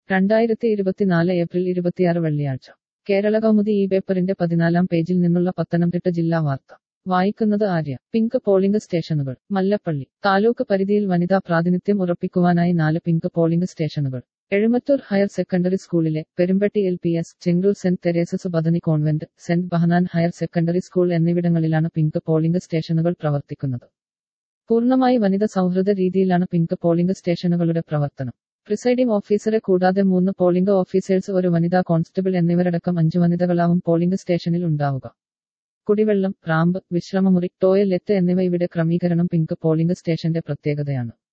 രണ്ടായിരത്തി ഇരുപത്തിനാല് ഏപ്രിൽ ഇരുപത്തിയാറ് വെള്ളിയാഴ്ച കേരള കൗമുദി ഈ പേപ്പറിന്റെ പതിനാലാം പേജിൽ നിന്നുള്ള പത്തനംതിട്ട ജില്ലാ വാർത്ത വായിക്കുന്നത് ആര്യ പിങ്ക് പോളിംഗ് സ്റ്റേഷനുകൾ മല്ലപ്പള്ളി താലൂക്ക് പരിധിയിൽ വനിതാ പ്രാതിനിധ്യം ഉറപ്പിക്കുവാനായി നാല് പിങ്ക് പോളിംഗ് സ്റ്റേഷനുകൾ എഴുമറ്റൂർ ഹയർ സെക്കൻഡറി സ്കൂളിലെ Perumpetty L P S Chengoor saint Teresa's Bethany convent saint Behnan higher secondary school എന്നിവിടങ്ങളിലാണ് പിങ്ക് പോളിംഗ് സ്റ്റേഷനുകൾ പ്രവർത്തിക്കുന്നത് പൂർണ്ണമായി വനിത സൗഹൃദ രീതിയിലാണ് പിങ്ക് പോളിംഗ് സ്റ്റേഷനുകളുടെ പ്രവർത്തനം പ്രിസൈഡിംഗ് ഓഫീസറെ കൂടാതെ മൂന്ന് പോളിംഗ് ഓഫീസേഴ്സ് ഒരു വനിതാ കോൺസ്റ്റബിൾ എന്നിവരടക്കം അഞ്ച് വനിതകളാവും പോളിംഗ് സ്റ്റേഷനിൽ ഉണ്ടാവുക കുടിവെള്ളം റാമ്പ് വിശ്രമമുറി ടോയ്ലറ്റ് എന്നിവ ഇവിടെ ക്രമീകരണം പിങ്ക് പോളിംഗ് സ്റ്റേഷന്റെ പ്രത്യേകതയാണ്